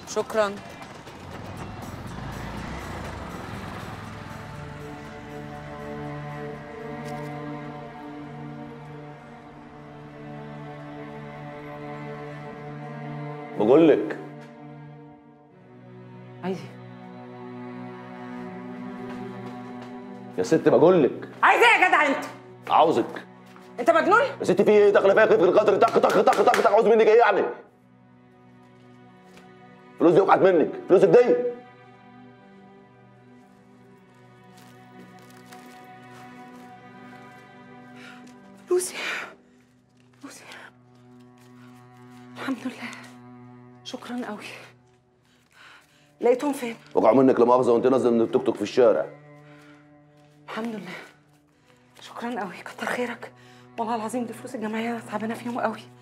شكرا بقول لك عايزه يا ست بقول لك عايزه ايه يا جدع انت عاوزك انت مجنون يا ست في ايه داخله فيها خفه القدر طخ طخ طخ طخ طخ عاوز منك ايه يعني فلوس دي وقعت منك فلوسك دي لوسي لوسي الحمد لله شكرا قوي لقيتهم فين وقعوا منك لا مؤاخذه وانت نازله من التوك توك في الشارع الحمد لله شكرا قوي كتر خيرك والله العظيم دي فلوس الجمعيه انا تعبانه فيهم قوي